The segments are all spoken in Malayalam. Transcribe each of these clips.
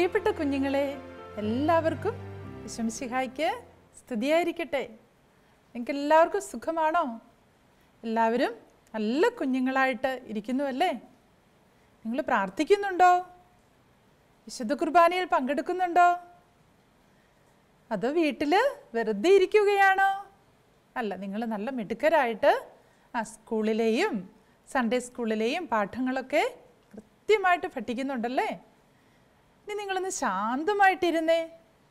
പ്രിയപ്പെട്ട കുഞ്ഞുങ്ങളെ എല്ലാവർക്കും വിശംസിഹായ്ക്ക് സ്തുതിയായിരിക്കട്ടെ നിങ്ങൾക്ക് എല്ലാവർക്കും സുഖമാണോ എല്ലാവരും നല്ല കുഞ്ഞുങ്ങളായിട്ട് ഇരിക്കുന്നുവല്ലേ നിങ്ങൾ പ്രാർത്ഥിക്കുന്നുണ്ടോ വിശുദ്ധ കുർബാനയിൽ പങ്കെടുക്കുന്നുണ്ടോ അതോ വീട്ടിൽ വെറുതെ ഇരിക്കുകയാണോ അല്ല നിങ്ങൾ നല്ല മിടുക്കരായിട്ട് ആ സ്കൂളിലെയും സൺഡേ സ്കൂളിലെയും പാഠങ്ങളൊക്കെ കൃത്യമായിട്ട് പഠിക്കുന്നുണ്ടല്ലേ ഇനി നിങ്ങളൊന്ന് ശാന്തമായിട്ടിരുന്നേ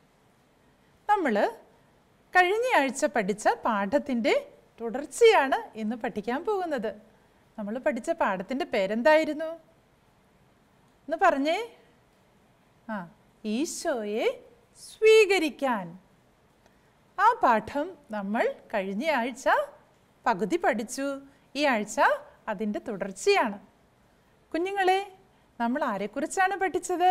നമ്മൾ കഴിഞ്ഞ ആഴ്ച പഠിച്ച പാഠത്തിൻ്റെ തുടർച്ചയാണ് ഇന്ന് പഠിക്കാൻ പോകുന്നത് നമ്മൾ പഠിച്ച പാഠത്തിൻ്റെ പേരെന്തായിരുന്നു എന്ന് പറഞ്ഞേ ആ ഈശോയെ സ്വീകരിക്കാൻ ആ പാഠം നമ്മൾ കഴിഞ്ഞ ആഴ്ച പകുതി പഠിച്ചു ഈ ആഴ്ച അതിൻ്റെ തുടർച്ചയാണ് കുഞ്ഞുങ്ങളെ നമ്മൾ ആരെക്കുറിച്ചാണ് പഠിച്ചത്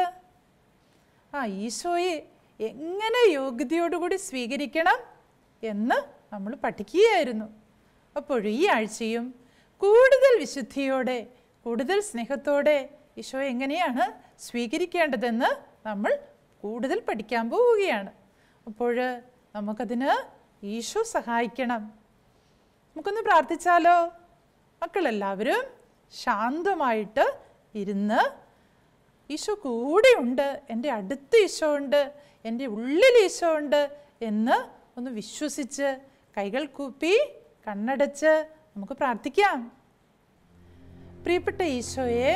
ആ ഈശോയെ എങ്ങനെ യോഗ്യതയോടുകൂടി സ്വീകരിക്കണം എന്ന് നമ്മൾ പഠിക്കുകയായിരുന്നു അപ്പോൾ ഈ ആഴ്ചയും കൂടുതൽ വിശുദ്ധിയോടെ കൂടുതൽ സ്നേഹത്തോടെ ഈശോ എങ്ങനെയാണ് സ്വീകരിക്കേണ്ടതെന്ന് നമ്മൾ കൂടുതൽ പഠിക്കാൻ പോവുകയാണ് അപ്പോൾ നമുക്കതിന് ഈശോ സഹായിക്കണം നമുക്കൊന്ന് പ്രാർത്ഥിച്ചാലോ മക്കളെല്ലാവരും ശാന്തമായിട്ട് ഇരുന്ന് ഈശോ കൂടെയുണ്ട് എൻ്റെ അടുത്ത് ഈശോ ഉണ്ട് എൻ്റെ ഉള്ളിൽ ഈശോ ഉണ്ട് എന്ന് ഒന്ന് വിശ്വസിച്ച് കൈകൾ കൂപ്പി കണ്ണടച്ച് നമുക്ക് പ്രാർത്ഥിക്കാം പ്രിയപ്പെട്ട ഈശോയെ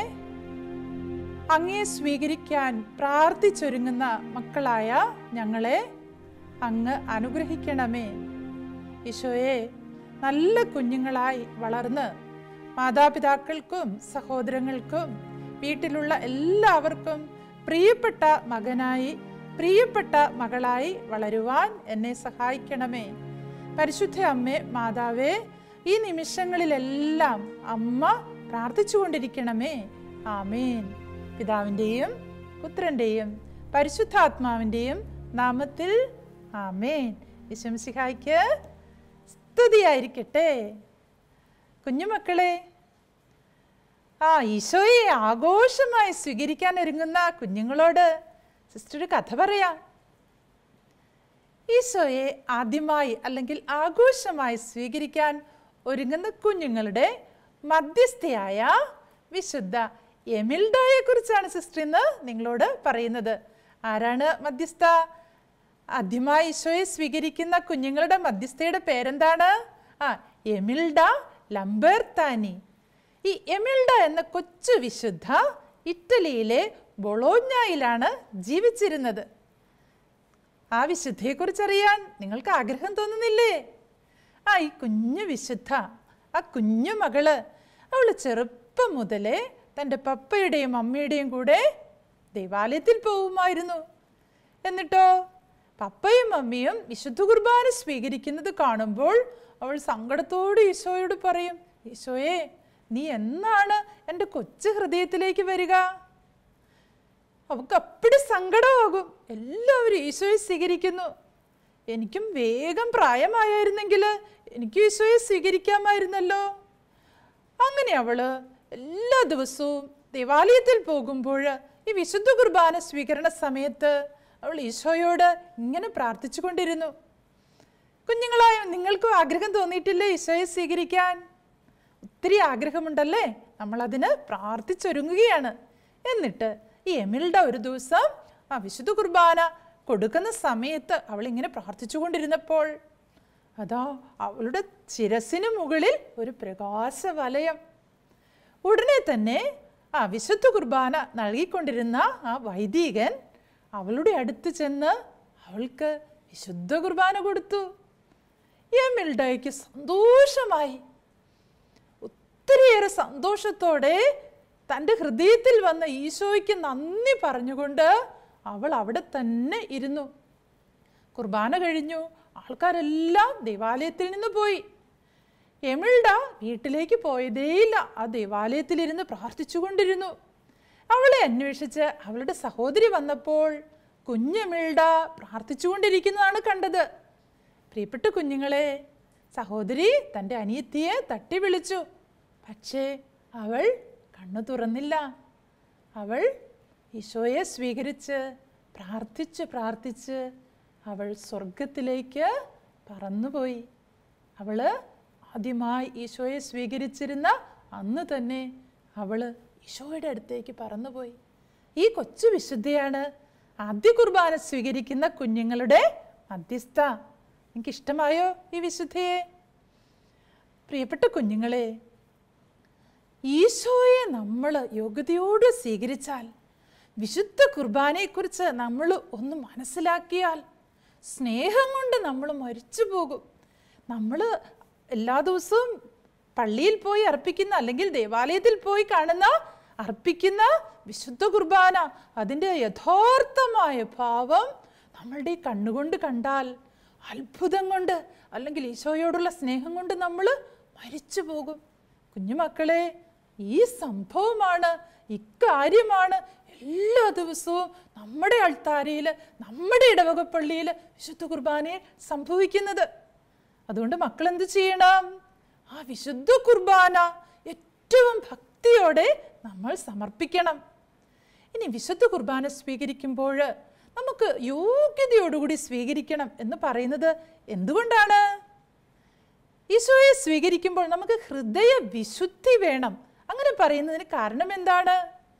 അങ്ങയെ സ്വീകരിക്കാൻ പ്രാർത്ഥിച്ചൊരുങ്ങുന്ന മക്കളായ ഞങ്ങളെ അങ്ങ് അനുഗ്രഹിക്കണമേ ഈശോയെ നല്ല കുഞ്ഞുങ്ങളായി വളർന്ന് മാതാപിതാക്കൾക്കും സഹോദരങ്ങൾക്കും വീട്ടിലുള്ള എല്ലാവർക്കും പ്രിയപ്പെട്ട മകനായി പ്രിയപ്പെട്ട മകളായി വളരുവാൻ എന്നെ സഹായിക്കണമേ പരിശുദ്ധ അമ്മേ മാതാവേ ഈ നിമിഷങ്ങളിലെല്ലാം അമ്മ പ്രാർത്ഥിച്ചുകൊണ്ടിരിക്കണമേ ആമേൻ പിതാവിൻ്റെയും പുത്രൻ്റെയും പരിശുദ്ധാത്മാവിൻ്റെയും നാമത്തിൽ ആമേൻ വിശംസിഹായ്ക്ക് സ്തുതിയായിരിക്കട്ടെ കുഞ്ഞുമക്കളെ ആ ഈശോയെ ആഘോഷമായി സ്വീകരിക്കാൻ ഒരുങ്ങുന്ന കുഞ്ഞുങ്ങളോട് സിസ്റ്റർ ഒരു കഥ പറയാം ഈശോയെ ആദ്യമായി അല്ലെങ്കിൽ ആഘോഷമായി സ്വീകരിക്കാൻ ഒരുങ്ങുന്ന കുഞ്ഞുങ്ങളുടെ മധ്യസ്ഥയായ വിശുദ്ധ എമിൽഡയെ കുറിച്ചാണ് സിസ്റ്റർ ഇന്ന് നിങ്ങളോട് പറയുന്നത് ആരാണ് മധ്യസ്ഥ ആദ്യമായി ഈശോയെ സ്വീകരിക്കുന്ന കുഞ്ഞുങ്ങളുടെ മധ്യസ്ഥയുടെ പേരെന്താണ് ആ എമിൽഡ ലംബർത്താനി ഈ എമിൽഡ എന്ന കൊച്ചു വിശുദ്ധ ഇറ്റലിയിലെ ബൊളോഞ്ഞയിലാണ് ജീവിച്ചിരുന്നത് ആ വിശുദ്ധയെക്കുറിച്ചറിയാൻ നിങ്ങൾക്ക് ആഗ്രഹം തോന്നുന്നില്ലേ ആ ഈ കുഞ്ഞു വിശുദ്ധ ആ കുഞ്ഞു മകള് അവൾ ചെറുപ്പം മുതലേ തൻ്റെ പപ്പയുടെയും അമ്മയുടെയും കൂടെ ദേവാലയത്തിൽ പോകുമായിരുന്നു എന്നിട്ടോ പപ്പയും അമ്മയും വിശുദ്ധ കുർബാന സ്വീകരിക്കുന്നത് കാണുമ്പോൾ അവൾ സങ്കടത്തോട് ഈശോയോട് പറയും ഈശോയെ നീ എന്നാണ് എൻ്റെ കൊച്ചു ഹൃദയത്തിലേക്ക് വരിക അവൾക്ക് അപ്പടി സങ്കടമാകും എല്ലാവരും ഈശോയെ സ്വീകരിക്കുന്നു എനിക്കും വേഗം പ്രായമായിരുന്നെങ്കിൽ എനിക്കും ഈശോയെ സ്വീകരിക്കാമായിരുന്നല്ലോ അങ്ങനെ അവള് എല്ലാ ദിവസവും ദേവാലയത്തിൽ പോകുമ്പോൾ ഈ വിശുദ്ധ കുർബാന സ്വീകരണ സമയത്ത് അവൾ ഈശോയോട് ഇങ്ങനെ പ്രാർത്ഥിച്ചു കൊണ്ടിരുന്നു കുഞ്ഞുങ്ങളായ നിങ്ങൾക്കും ആഗ്രഹം തോന്നിയിട്ടില്ലേ ഈശോയെ സ്വീകരിക്കാൻ ഒത്തിരി ആഗ്രഹമുണ്ടല്ലേ നമ്മളതിന് പ്രാർത്ഥിച്ചൊരുങ്ങുകയാണ് എന്നിട്ട് ഈ എമിൽഡ ഒരു ദിവസം ആ വിശുദ്ധ കുർബാന കൊടുക്കുന്ന സമയത്ത് അവൾ ഇങ്ങനെ പ്രാർത്ഥിച്ചുകൊണ്ടിരുന്നപ്പോൾ അതാ അവളുടെ ശിരസിന് മുകളിൽ ഒരു പ്രകാശ വലയം ഉടനെ തന്നെ ആ വിശുദ്ധ കുർബാന നൽകിക്കൊണ്ടിരുന്ന ആ വൈദികൻ അവളുടെ അടുത്ത് ചെന്ന് അവൾക്ക് വിശുദ്ധ കുർബാന കൊടുത്തു എമിൽഡയ്ക്ക് സന്തോഷമായി ഒത്തിരിയേറെ സന്തോഷത്തോടെ തൻ്റെ ഹൃദയത്തിൽ വന്ന ഈശോയ്ക്ക് നന്ദി പറഞ്ഞുകൊണ്ട് അവൾ അവിടെ തന്നെ ഇരുന്നു കുർബാന കഴിഞ്ഞു ആൾക്കാരെല്ലാം ദേവാലയത്തിൽ നിന്ന് പോയി എമിൾഡ വീട്ടിലേക്ക് പോയതേയില്ല ആ ദേവാലയത്തിലിരുന്ന് പ്രാർത്ഥിച്ചുകൊണ്ടിരുന്നു അവളെ അന്വേഷിച്ച് അവളുടെ സഹോദരി വന്നപ്പോൾ കുഞ്ഞെമിൾഡ പ്രാർത്ഥിച്ചുകൊണ്ടിരിക്കുന്നതാണ് കണ്ടത് പ്രിയപ്പെട്ട കുഞ്ഞുങ്ങളെ സഹോദരി തൻ്റെ അനിയത്തിയെ തട്ടി വിളിച്ചു പക്ഷേ അവൾ കണ്ണു തുറന്നില്ല അവൾ ഈശോയെ സ്വീകരിച്ച് പ്രാർത്ഥിച്ച് പ്രാർത്ഥിച്ച് അവൾ സ്വർഗത്തിലേക്ക് പറന്നുപോയി അവള് ആദ്യമായി ഈശോയെ സ്വീകരിച്ചിരുന്ന അന്ന് തന്നെ അവള് ഈശോയുടെ അടുത്തേക്ക് പറന്നുപോയി ഈ കൊച്ചു വിശുദ്ധയാണ് ആദ്യ കുർബാന സ്വീകരിക്കുന്ന കുഞ്ഞുങ്ങളുടെ മധ്യസ്ഥ നിങ്ങൾക്ക് ഇഷ്ടമായോ ഈ വിശുദ്ധയെ പ്രിയപ്പെട്ട കുഞ്ഞുങ്ങളെ ഈശോയെ നമ്മൾ യോഗ്യതയോട് സ്വീകരിച്ചാൽ വിശുദ്ധ കുർബാനയെക്കുറിച്ച് നമ്മൾ ഒന്ന് മനസ്സിലാക്കിയാൽ സ്നേഹം കൊണ്ട് നമ്മൾ മരിച്ചു പോകും നമ്മൾ എല്ലാ ദിവസവും പള്ളിയിൽ പോയി അർപ്പിക്കുന്ന അല്ലെങ്കിൽ ദേവാലയത്തിൽ പോയി കാണുന്ന അർപ്പിക്കുന്ന വിശുദ്ധ കുർബാന അതിൻ്റെ യഥാർത്ഥമായ ഭാവം നമ്മളുടെ ഈ കണ്ണുകൊണ്ട് കണ്ടാൽ അത്ഭുതം കൊണ്ട് അല്ലെങ്കിൽ ഈശോയോടുള്ള സ്നേഹം കൊണ്ട് നമ്മൾ മരിച്ചു പോകും കുഞ്ഞുമക്കളെ ഈ സംഭവമാണ് ഇക്കാര്യമാണ് എല്ലാ ദിവസവും നമ്മുടെ അൾത്താരയിൽ നമ്മുടെ ഇടവകപ്പള്ളിയിൽ വിശുദ്ധ കുർബാനയിൽ സംഭവിക്കുന്നത് അതുകൊണ്ട് മക്കൾ എന്ത് ചെയ്യണം ആ വിശുദ്ധ കുർബാന ഏറ്റവും ഭക്തിയോടെ നമ്മൾ സമർപ്പിക്കണം ഇനി വിശുദ്ധ കുർബാന സ്വീകരിക്കുമ്പോൾ നമുക്ക് യോഗ്യതയോടുകൂടി സ്വീകരിക്കണം എന്ന് പറയുന്നത് എന്തുകൊണ്ടാണ് ഈശോയെ സ്വീകരിക്കുമ്പോൾ നമുക്ക് ഹൃദയ വിശുദ്ധി വേണം അങ്ങനെ പറയുന്നതിന് കാരണം എന്താണ്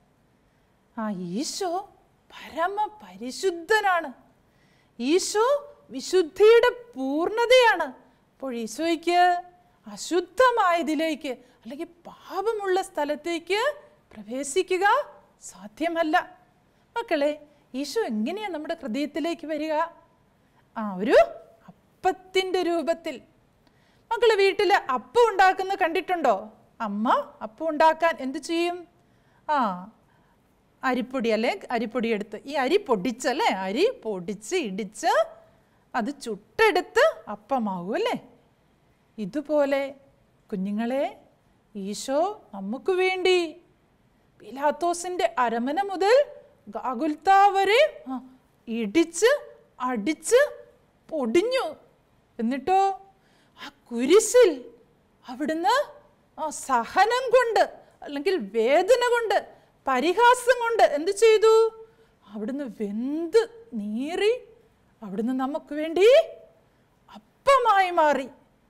ആ ഈശോ പരമ പരിശുദ്ധനാണ് ഈശോ വിശുദ്ധിയുടെ പൂർണ്ണതയാണ് അപ്പോൾ ഈശോയ്ക്ക് അശുദ്ധമായതിലേക്ക് അല്ലെങ്കിൽ പാപമുള്ള സ്ഥലത്തേക്ക് പ്രവേശിക്കുക സാധ്യമല്ല മക്കളെ ഈശോ എങ്ങനെയാണ് നമ്മുടെ ഹൃദയത്തിലേക്ക് വരിക ആ ഒരു അപ്പത്തിൻ്റെ രൂപത്തിൽ മക്കള് വീട്ടിൽ അപ്പം ഉണ്ടാക്കുന്ന കണ്ടിട്ടുണ്ടോ അമ്മ അപ്പം ഉണ്ടാക്കാൻ എന്ത് ചെയ്യും ആ അരിപ്പൊടി അല്ലേ അരിപ്പൊടി എടുത്ത് ഈ അരി പൊടിച്ചല്ലേ അരി പൊടിച്ച് ഇടിച്ച് അത് ചുട്ടെടുത്ത് അപ്പമാകും അല്ലേ ഇതുപോലെ കുഞ്ഞുങ്ങളെ ഈശോ നമുക്ക് വേണ്ടി പിലാത്തോസിന്റെ അരമന മുതൽ ഗാഗുൽത്ത വരെ ആ, ഇടിച്ച് അടിച്ച് പൊടിഞ്ഞു എന്നിട്ടോ ആ കുരിശിൽ അവിടുന്ന് ആ സഹനം കൊണ്ട് അല്ലെങ്കിൽ വേദന കൊണ്ട് പരിഹാസം കൊണ്ട് എന്ത് ചെയ്തു അവിടുന്ന് വെന്ത് നീറി അവിടുന്ന് നമുക്ക് വേണ്ടി അപ്പമായി മാറി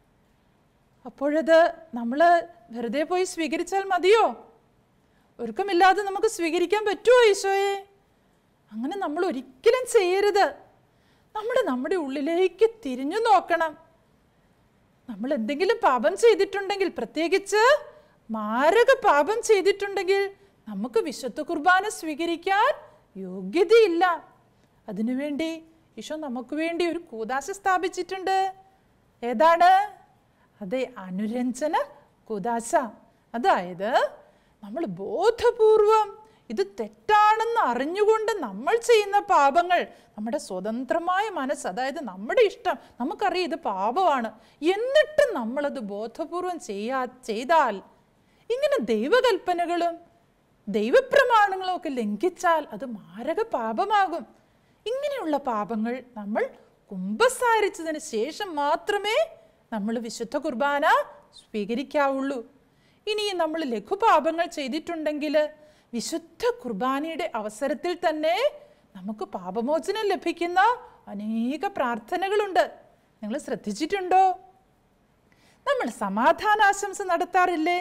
അപ്പോഴത് നമ്മൾ വെറുതെ പോയി സ്വീകരിച്ചാൽ മതിയോ ഒരുക്കമില്ലാതെ നമുക്ക് സ്വീകരിക്കാൻ പറ്റുമോ ഈശോയെ അങ്ങനെ നമ്മൾ ഒരിക്കലും ചെയ്യരുത് നമ്മൾ നമ്മുടെ ഉള്ളിലേക്ക് തിരിഞ്ഞു നോക്കണം നമ്മൾ എന്തെങ്കിലും പാപം ചെയ്തിട്ടുണ്ടെങ്കിൽ പ്രത്യേകിച്ച് മാരക പാപം ചെയ്തിട്ടുണ്ടെങ്കിൽ നമുക്ക് വിശുദ്ധ കുർബാന സ്വീകരിക്കാൻ യോഗ്യതയില്ല അതിനുവേണ്ടി ഈശോ നമുക്ക് വേണ്ടി ഒരു കൂതാശ സ്ഥാപിച്ചിട്ടുണ്ട് ഏതാണ് അതെ അനുരഞ്ജന കൂതാശ അതായത് നമ്മൾ ബോധപൂർവം ഇത് തെറ്റാണെന്ന് അറിഞ്ഞുകൊണ്ട് നമ്മൾ ചെയ്യുന്ന പാപങ്ങൾ നമ്മുടെ സ്വതന്ത്രമായ മനസ്സ് അതായത് നമ്മുടെ ഇഷ്ടം നമുക്കറിയാം ഇത് പാപമാണ് എന്നിട്ടും നമ്മളത് ബോധപൂർവം ചെയ്യാ ചെയ്താൽ ഇങ്ങനെ ദൈവകൽപ്പനകളും ദൈവപ്രമാണങ്ങളും ഒക്കെ ലംഘിച്ചാൽ അത് മാരക പാപമാകും ഇങ്ങനെയുള്ള പാപങ്ങൾ നമ്മൾ കുമ്പസാരിച്ചതിന് ശേഷം മാത്രമേ നമ്മൾ വിശുദ്ധ കുർബാന സ്വീകരിക്കാവുള്ളൂ ഇനി നമ്മൾ ലഘുപാപങ്ങൾ ചെയ്തിട്ടുണ്ടെങ്കിൽ വിശുദ്ധ കുർബാനയുടെ അവസരത്തിൽ തന്നെ നമുക്ക് പാപമോചനം ലഭിക്കുന്ന അനേക പ്രാർത്ഥനകളുണ്ട് നിങ്ങൾ ശ്രദ്ധിച്ചിട്ടുണ്ടോ നമ്മൾ സമാധാനാശംസ നടത്താറില്ലേ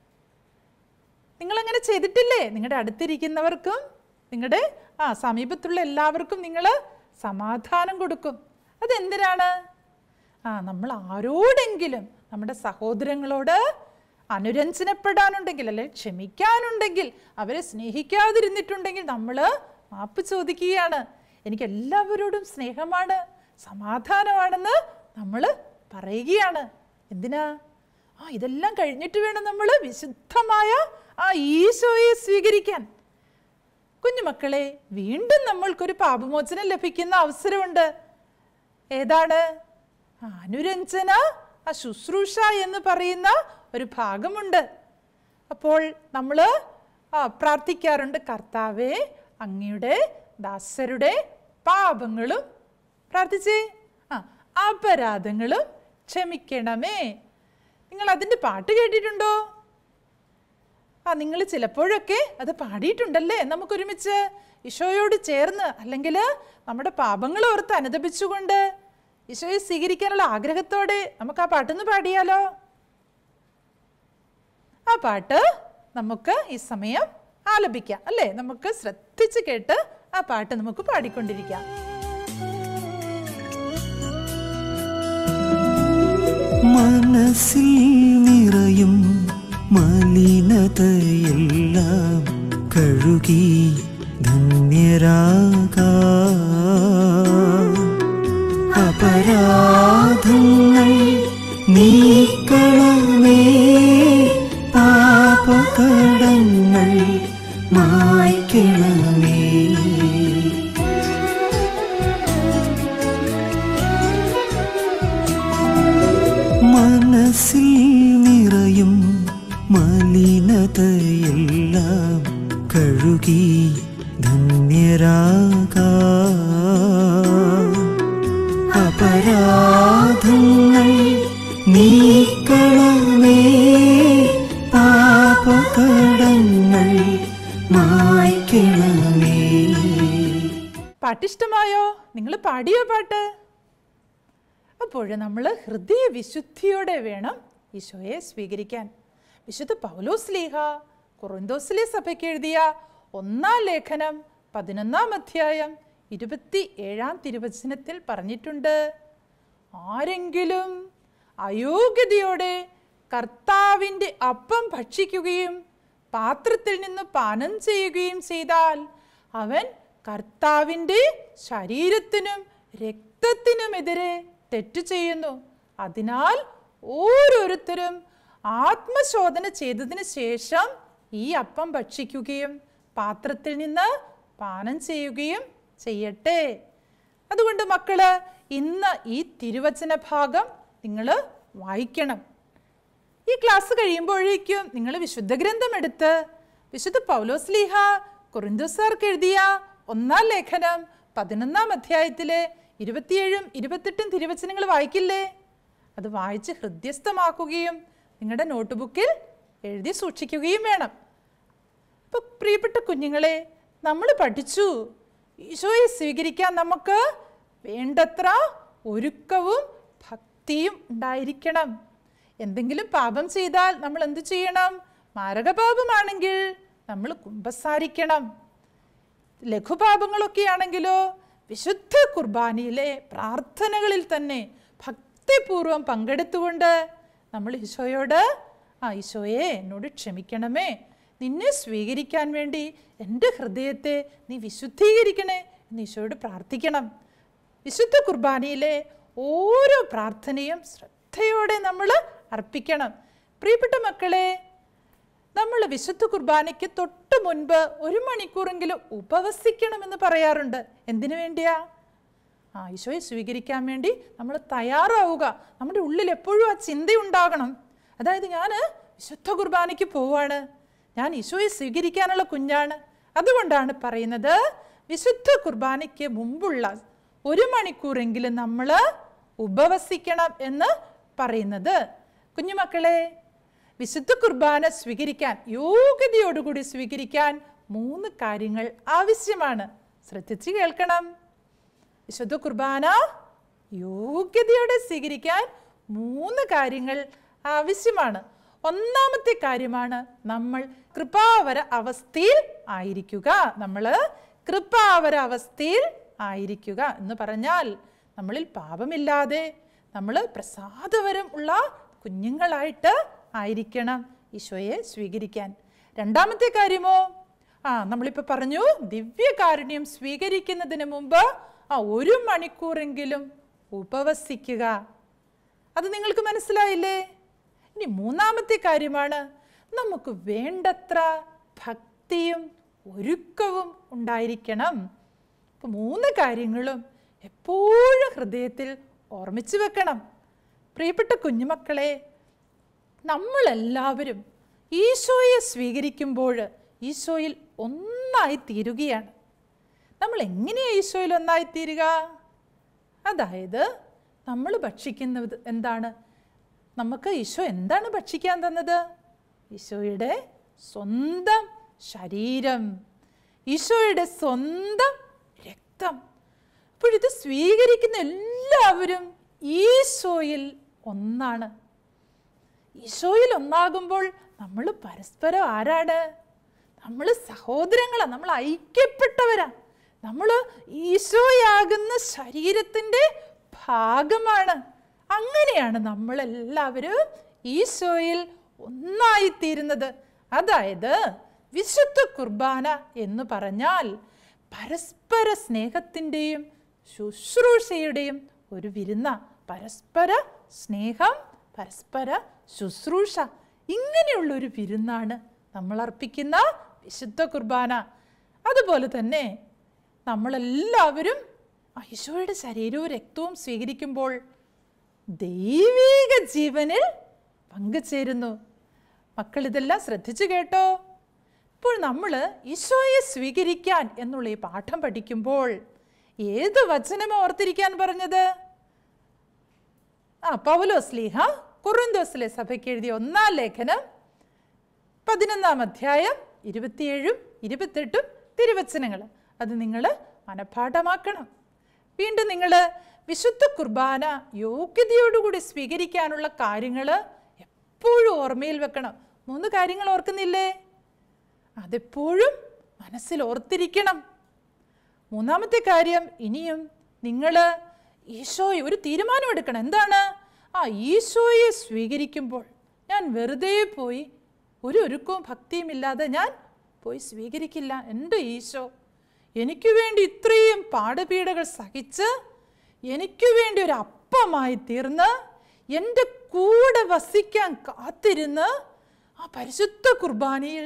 നിങ്ങളങ്ങനെ ചെയ്തിട്ടില്ലേ നിങ്ങളുടെ അടുത്തിരിക്കുന്നവർക്കും നിങ്ങളുടെ ആ സമീപത്തുള്ള എല്ലാവർക്കും നിങ്ങൾ സമാധാനം കൊടുക്കും അതെന്തിനാണ് ആ നമ്മൾ ആരോടെങ്കിലും നമ്മുടെ സഹോദരങ്ങളോട് അനുരഞ്ജനപ്പെടാനുണ്ടെങ്കിൽ അല്ലെ ക്ഷമിക്കാനുണ്ടെങ്കിൽ അവരെ സ്നേഹിക്കാതിരുന്നിട്ടുണ്ടെങ്കിൽ നമ്മൾ മാപ്പ് ചോദിക്കുകയാണ് എനിക്ക് എല്ലാവരോടും സ്നേഹമാണ് സമാധാനമാണെന്ന് നമ്മൾ പറയുകയാണ് എന്തിനാ ആ ഇതെല്ലാം കഴിഞ്ഞിട്ട് വേണം നമ്മൾ വിശുദ്ധമായ ആ ഈശോയെ സ്വീകരിക്കാൻ കുഞ്ഞുമക്കളെ വീണ്ടും നമ്മൾക്കൊരു പാപമോചനം ലഭിക്കുന്ന അവസരമുണ്ട് ഏതാണ് ആ, അനുരഞ്ജന ആ ശുശ്രൂഷ എന്ന് പറയുന്ന ഒരു ഭാഗമുണ്ട് അപ്പോൾ നമ്മൾ പ്രാർത്ഥിക്കാറുണ്ട് കർത്താവെ അങ്ങയുടെ ദാസരുടെ പാപങ്ങളും പ്രാർത്ഥിച്ചേ ആ അപരാധങ്ങളും ക്ഷമിക്കണമേ നിങ്ങൾ അതിൻ്റെ പാട്ട് കേട്ടിട്ടുണ്ടോ ആ നിങ്ങൾ ചിലപ്പോഴൊക്കെ അത് പാടിയിട്ടുണ്ടല്ലേ നമുക്കൊരുമിച്ച് ഈശോയോട് ചേർന്ന് അല്ലെങ്കിൽ നമ്മുടെ പാപങ്ങൾ ഓർത്ത് അനുദപിച്ചുകൊണ്ട് ഈശോയെ സ്വീകരിക്കാനുള്ള ആഗ്രഹത്തോടെ നമുക്ക് ആ പാട്ടൊന്ന് പാടിയാലോ ആ പാട്ട് നമുക്ക് ഈ സമയം ആലപിക്കാം അല്ലേ നമുക്ക് ശ്രദ്ധിച്ച് കേട്ട് ആ പാട്ട് നമുക്ക് പാടിക്കൊണ്ടിരിക്കാം മനസ്സിൽ നിറയും മലിനതയെല്ലാം കഴുകി ധന്യരാകാ അപരാധങ്ങൾ നീക്കളമേ പാപകടങ്ങൾ മായ്ക്കണമേ മനസ്സിൽ നിറയും മലിനതയെല്ലാം കഴുകി ധന്യരാകാ അപരാധങ്ങൾ നീക്കളമേ പാപകടങ്ങൾ മായ്ക്കണമേ പാട്ടിഷ്ടമായോ നിങ്ങൾ പാടിയോ പാട്ട് അപ്പോൾ നമ്മൾ ഹൃദയ വിശുദ്ധിയോടെ വേണം ഈശോയെ സ്വീകരിക്കാൻ വിശുദ്ധ പൗലോസ് ലീഹ കൊറിന്തോസിലെ സഭയ്ക്ക് എഴുതിയ ഒന്നാം ലേഖനം പതിനൊന്നാം അധ്യായം ഇരുപത്തി ഏഴാം തിരുവചനത്തിൽ പറഞ്ഞിട്ടുണ്ട് ആരെങ്കിലും അയോഗ്യതയോടെ കർത്താവിൻ്റെ അപ്പം ഭക്ഷിക്കുകയും പാത്രത്തിൽ നിന്ന് പാനം ചെയ്യുകയും ചെയ്താൽ അവൻ കർത്താവിൻ്റെ ശരീരത്തിനും രക്തത്തിനുമെതിരെ തെറ്റു ചെയ്യുന്നു അതിനാൽ ഓരോരുത്തരും ആത്മശോധന ചെയ്തതിന് ശേഷം ഈ അപ്പം ഭക്ഷിക്കുകയും പാത്രത്തിൽ നിന്ന് പാനം ചെയ്യുകയും ചെയ്യട്ടെ അതുകൊണ്ട് മക്കള് ഇന്ന് ഈ തിരുവചന ഭാഗം നിങ്ങൾ വായിക്കണം ഈ ക്ലാസ് കഴിയുമ്പോഴേക്കും നിങ്ങൾ വിശുദ്ധ ഗ്രന്ഥം എടുത്ത് വിശുദ്ധ പൗലോസ് ലീഹ കുറിന്തോസാർക്ക് എഴുതിയ ഒന്നാം ലേഖനം പതിനൊന്നാം അധ്യായത്തിലെ ഇരുപത്തിയേഴും ഇരുപത്തെട്ടും തിരുവചനങ്ങൾ വായിക്കില്ലേ അത് വായിച്ച് ഹൃദ്യസ്ഥമാക്കുകയും നിങ്ങളുടെ നോട്ട് ബുക്കിൽ എഴുതി സൂക്ഷിക്കുകയും വേണം അപ്പോൾ പ്രിയപ്പെട്ട കുഞ്ഞുങ്ങളെ നമ്മൾ പഠിച്ചു ഈശോയെ സ്വീകരിക്കാൻ നമുക്ക് വേണ്ടത്ര ഒരുക്കവും ഭക്തിയും ഉണ്ടായിരിക്കണം എന്തെങ്കിലും പാപം ചെയ്താൽ നമ്മൾ എന്തു ചെയ്യണം മാരകപാപമാണെങ്കിൽ നമ്മൾ കുമ്പസാരിക്കണം ലഘുപാപങ്ങളൊക്കെ ആണെങ്കിലോ വിശുദ്ധ കുർബാനയിലെ പ്രാർത്ഥനകളിൽ തന്നെ ഭക്തിപൂർവം പങ്കെടുത്തുകൊണ്ട് നമ്മൾ ഈശോയോട് ആ ഈശോയെ എന്നോട് ക്ഷമിക്കണമേ നിന്നെ സ്വീകരിക്കാൻ വേണ്ടി എൻ്റെ ഹൃദയത്തെ നീ വിശുദ്ധീകരിക്കണേ എന്ന് ഈശോയോട് പ്രാർത്ഥിക്കണം വിശുദ്ധ കുർബാനയിലെ ഓരോ പ്രാർത്ഥനയും ശ്രദ്ധയോടെ നമ്മൾ അർപ്പിക്കണം പ്രിയപ്പെട്ട മക്കളെ നമ്മൾ വിശുദ്ധ കുർബാനയ്ക്ക് തൊട്ട് മുൻപ് ഒരു മണിക്കൂറെങ്കിലും ഉപവസിക്കണമെന്ന് പറയാറുണ്ട് എന്തിനു വേണ്ടിയാ ആ ഈശോയെ സ്വീകരിക്കാൻ വേണ്ടി നമ്മൾ തയ്യാറാവുക നമ്മുടെ ഉള്ളിൽ എപ്പോഴും ആ ചിന്തയുണ്ടാകണം അതായത് ഞാൻ വിശുദ്ധ കുർബാനയ്ക്ക് പോവാണ് ഞാൻ ഈശോയെ സ്വീകരിക്കാനുള്ള കുഞ്ഞാണ് അതുകൊണ്ടാണ് പറയുന്നത് വിശുദ്ധ കുർബാനയ്ക്ക് മുമ്പുള്ള ഒരു മണിക്കൂറെങ്കിലും നമ്മൾ ഉപവസിക്കണം എന്ന് പറയുന്നത് കുഞ്ഞുമക്കളെ വിശുദ്ധ കുർബാന സ്വീകരിക്കാൻ യോഗ്യതയോടുകൂടി സ്വീകരിക്കാൻ മൂന്ന് കാര്യങ്ങൾ ആവശ്യമാണ് ശ്രദ്ധിച്ച് കേൾക്കണം വിശുദ്ധ കുർബാന യോഗ്യതയോടെ സ്വീകരിക്കാൻ മൂന്ന് കാര്യങ്ങൾ ആവശ്യമാണ് ഒന്നാമത്തെ കാര്യമാണ് നമ്മൾ കൃപാവര അവസ്ഥയിൽ ആയിരിക്കുക നമ്മൾ കൃപാവര അവസ്ഥയിൽ ആയിരിക്കുക എന്ന് പറഞ്ഞാൽ നമ്മളിൽ പാപമില്ലാതെ നമ്മൾ പ്രസാദവരം ഉള്ള കുഞ്ഞുങ്ങളായിട്ട് ആയിരിക്കണം ഈശോയെ സ്വീകരിക്കാൻ രണ്ടാമത്തെ കാര്യമോ ആ നമ്മളിപ്പോൾ പറഞ്ഞു ദിവ്യകാരുണ്യം സ്വീകരിക്കുന്നതിന് മുമ്പ് ആ ഒരു മണിക്കൂറെങ്കിലും ഉപവസിക്കുക അത് നിങ്ങൾക്ക് മനസ്സിലായില്ലേ ഇനി മൂന്നാമത്തെ കാര്യമാണ് നമുക്ക് വേണ്ടത്ര ഭക്തിയും ഒരുക്കവും ഉണ്ടായിരിക്കണം അപ്പോൾ മൂന്ന് കാര്യങ്ങളും എപ്പോഴും ഹൃദയത്തിൽ ഓർമ്മിച്ചു വെക്കണം പ്രിയപ്പെട്ട കുഞ്ഞുമക്കളെ നമ്മളെല്ലാവരും ഈശോയെ സ്വീകരിക്കുമ്പോൾ ഈശോയിൽ ഒന്നായി തീരുകയാണ് നമ്മൾ എങ്ങനെയാണ് ഈശോയിൽ ഒന്നായി തീരുക അതായത് നമ്മൾ ഭക്ഷിക്കുന്നത് എന്താണ് നമുക്ക് ഈശോ എന്താണ് ഭക്ഷിക്കാൻ തന്നത് ഈശോയുടെ സ്വന്തം ശരീരം ഈശോയുടെ സ്വന്തം രക്തം അപ്പോഴിത് സ്വീകരിക്കുന്ന എല്ലാവരും ഈശോയിൽ ഒന്നാണ് ഈശോയിൽ ഒന്നാകുമ്പോൾ നമ്മൾ പരസ്പരം ആരാണ് നമ്മൾ സഹോദരങ്ങളാണ് നമ്മൾ ഐക്യപ്പെട്ടവരാ നമ്മൾ ഈശോയാകുന്ന ശരീരത്തിൻ്റെ ഭാഗമാണ് അങ്ങനെയാണ് നമ്മളെല്ലാവരും ഈശോയിൽ ഒന്നായിത്തീരുന്നത് അതായത് വിശുദ്ധ കുർബാന എന്ന് പറഞ്ഞാൽ പരസ്പര സ്നേഹത്തിൻ്റെയും ശുശ്രൂഷയുടെയും ഒരു വിരുന്ന പരസ്പര സ്നേഹം പരസ്പര ശുശ്രൂഷ ഇങ്ങനെയുള്ള ഒരു വിരുന്നാണ് നമ്മൾ അർപ്പിക്കുന്ന വിശുദ്ധ കുർബാന അതുപോലെ തന്നെ നമ്മളെല്ലാവരും ഈശോയുടെ ശരീരവും രക്തവും സ്വീകരിക്കുമ്പോൾ ദൈവീക ജീവനിൽ പങ്കുചേരുന്നു മക്കൾ ഇതെല്ലാം ശ്രദ്ധിച്ചു കേട്ടോ ഇപ്പോൾ നമ്മൾ ഈശോയെ സ്വീകരിക്കാൻ എന്നുള്ള ഈ പാഠം പഠിക്കുമ്പോൾ ഏത് വചനം ഓർത്തിരിക്കാൻ പറഞ്ഞത് ആ പൗലോസ് ലീഹ കുറുന്തോസിലെ സഭയ്ക്ക് എഴുതിയ ഒന്നാം ലേഖനം പതിനൊന്നാം അധ്യായം ഇരുപത്തിയേഴും ഇരുപത്തെട്ടും തിരുവചനങ്ങൾ അത് നിങ്ങൾ മനഃപ്പാഠമാക്കണം വീണ്ടും നിങ്ങൾ വിശുദ്ധ കുർബാന യോഗ്യതയോടുകൂടി സ്വീകരിക്കാനുള്ള കാര്യങ്ങൾ എപ്പോഴും ഓർമ്മയിൽ വെക്കണം മൂന്ന് കാര്യങ്ങൾ ഓർക്കുന്നില്ലേ അതെപ്പോഴും മനസ്സിൽ ഓർത്തിരിക്കണം മൂന്നാമത്തെ കാര്യം ഇനിയും നിങ്ങൾ ഈശോയെ ഒരു തീരുമാനമെടുക്കണം എന്താണ് ആ ഈശോയെ സ്വീകരിക്കുമ്പോൾ ഞാൻ വെറുതെ പോയി ഒരു ഒരുക്കവും ഭക്തിയും ഇല്ലാതെ ഞാൻ പോയി സ്വീകരിക്കില്ല എൻ്റെ ഈശോ എനിക്ക് വേണ്ടി ഇത്രയും പാടപീടകൾ സഹിച്ച് എനിക്ക് വേണ്ടി ഒരു അപ്പമായി തീർന്ന് എൻ്റെ കൂടെ വസിക്കാൻ കാത്തിരുന്ന് ആ പരിശുദ്ധ കുർബാനയിൽ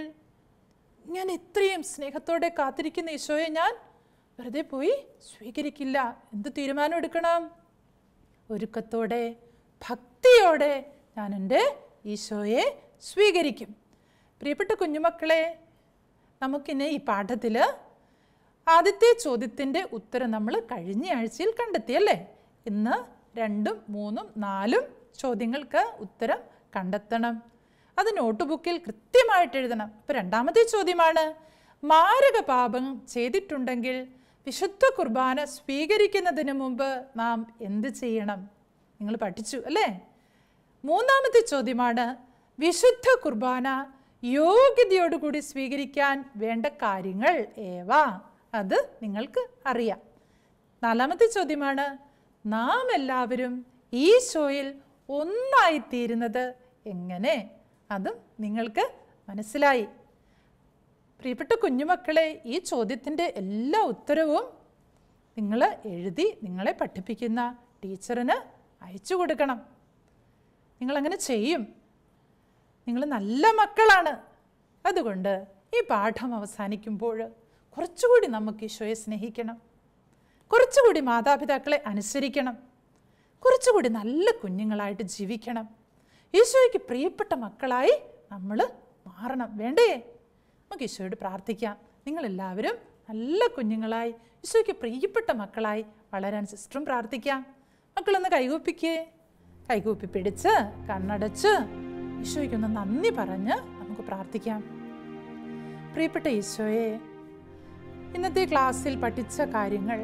ഞാൻ ഇത്രയും സ്നേഹത്തോടെ കാത്തിരിക്കുന്ന ഈശോയെ ഞാൻ വെറുതെ പോയി സ്വീകരിക്കില്ല എന്ത് തീരുമാനം എടുക്കണം ഒരുക്കത്തോടെ ഭക്തിയോടെ ഞാൻ എൻ്റെ ഈശോയെ സ്വീകരിക്കും പ്രിയപ്പെട്ട കുഞ്ഞുമക്കളെ നമുക്കിനി ഈ പാഠത്തിൽ ആദ്യത്തെ ചോദ്യത്തിൻ്റെ ഉത്തരം നമ്മൾ കഴിഞ്ഞ ആഴ്ചയിൽ കണ്ടെത്തി അല്ലേ ഇന്ന് രണ്ടും മൂന്നും നാലും ചോദ്യങ്ങൾക്ക് ഉത്തരം കണ്ടെത്തണം അത് നോട്ട് ബുക്കിൽ കൃത്യമായിട്ട് എഴുതണം അപ്പോൾ രണ്ടാമത്തെ ചോദ്യമാണ് മാരക പാപം ചെയ്തിട്ടുണ്ടെങ്കിൽ വിശുദ്ധ കുർബാന സ്വീകരിക്കുന്നതിന് മുമ്പ് നാം എന്ത് ചെയ്യണം നിങ്ങൾ പഠിച്ചു അല്ലേ മൂന്നാമത്തെ ചോദ്യമാണ് വിശുദ്ധ കുർബാന യോഗ്യതയോടുകൂടി സ്വീകരിക്കാൻ വേണ്ട കാര്യങ്ങൾ ഏവ അത് നിങ്ങൾക്ക് അറിയാം നാലാമത്തെ ചോദ്യമാണ് നാം എല്ലാവരും ഈശോയിൽ ഒന്നായിത്തീരുന്നത് എങ്ങനെ അതും നിങ്ങൾക്ക് മനസ്സിലായി പ്രിയപ്പെട്ട കുഞ്ഞുമക്കളെ ഈ ചോദ്യത്തിൻ്റെ എല്ലാ ഉത്തരവും നിങ്ങൾ എഴുതി നിങ്ങളെ പഠിപ്പിക്കുന്ന ടീച്ചറിന് അയച്ചു കൊടുക്കണം നിങ്ങളങ്ങനെ ചെയ്യും നിങ്ങൾ നല്ല മക്കളാണ് അതുകൊണ്ട് ഈ പാഠം അവസാനിക്കുമ്പോൾ കുറച്ചുകൂടി നമുക്ക് ഈശോയെ സ്നേഹിക്കണം കുറച്ചുകൂടി മാതാപിതാക്കളെ അനുസരിക്കണം കുറച്ചുകൂടി നല്ല കുഞ്ഞുങ്ങളായിട്ട് ജീവിക്കണം ഈശോയ്ക്ക് പ്രിയപ്പെട്ട മക്കളായി നമ്മൾ മാറണം വേണ്ടേ നമുക്ക് ഈശോയോട് പ്രാർത്ഥിക്കാം നിങ്ങളെല്ലാവരും നല്ല കുഞ്ഞുങ്ങളായി ഈശോയ്ക്ക് പ്രിയപ്പെട്ട മക്കളായി വളരാൻ സിസ്റ്ററും പ്രാർത്ഥിക്കാം മക്കളൊന്ന് കൈകൂപ്പിക്കേ കൈകൂപ്പി പിടിച്ച് കണ്ണടച്ച് ഈശോയ്ക്കൊന്ന് നന്ദി പറഞ്ഞ് നമുക്ക് പ്രാർത്ഥിക്കാം പ്രിയപ്പെട്ട ഈശോയെ ഇന്നത്തെ ക്ലാസ്സിൽ പഠിച്ച കാര്യങ്ങൾ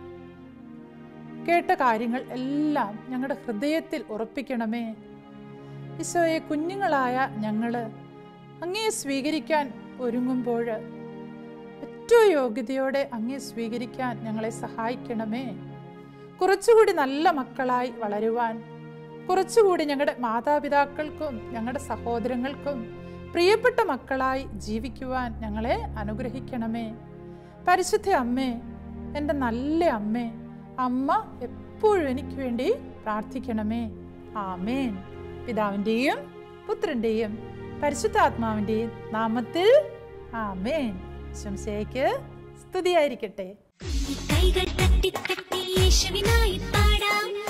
കേട്ട കാര്യങ്ങൾ എല്ലാം ഞങ്ങളുടെ ഹൃദയത്തിൽ ഉറപ്പിക്കണമേ ഈശോയെ കുഞ്ഞുങ്ങളായ ഞങ്ങൾ അങ്ങേ സ്വീകരിക്കാൻ ഒരുങ്ങുമ്പോൾ ഏറ്റവും യോഗ്യതയോടെ അങ്ങേ സ്വീകരിക്കാൻ ഞങ്ങളെ സഹായിക്കണമേ കുറച്ചുകൂടി നല്ല മക്കളായി വളരുവാൻ കുറച്ചുകൂടി ഞങ്ങളുടെ മാതാപിതാക്കൾക്കും ഞങ്ങളുടെ സഹോദരങ്ങൾക്കും പ്രിയപ്പെട്ട മക്കളായി ജീവിക്കുവാൻ ഞങ്ങളെ അനുഗ്രഹിക്കണമേ പരിശുദ്ധ അമ്മേ എൻ്റെ നല്ല അമ്മേ അമ്മ എപ്പോഴും എനിക്ക് വേണ്ടി പ്രാർത്ഥിക്കണമേ ആമേൻ പിതാവിൻ്റെയും പുത്രൻ്റെയും പരിശുദ്ധാത്മാവിൻ്റെയും നാമത്തിൽ ആമേൻ ശംസയ്ക്ക് സ്തുതിയായിരിക്കട്ടെ കൈകൾ തട്ടി തട്ടി യേശുവിനായി പാടാം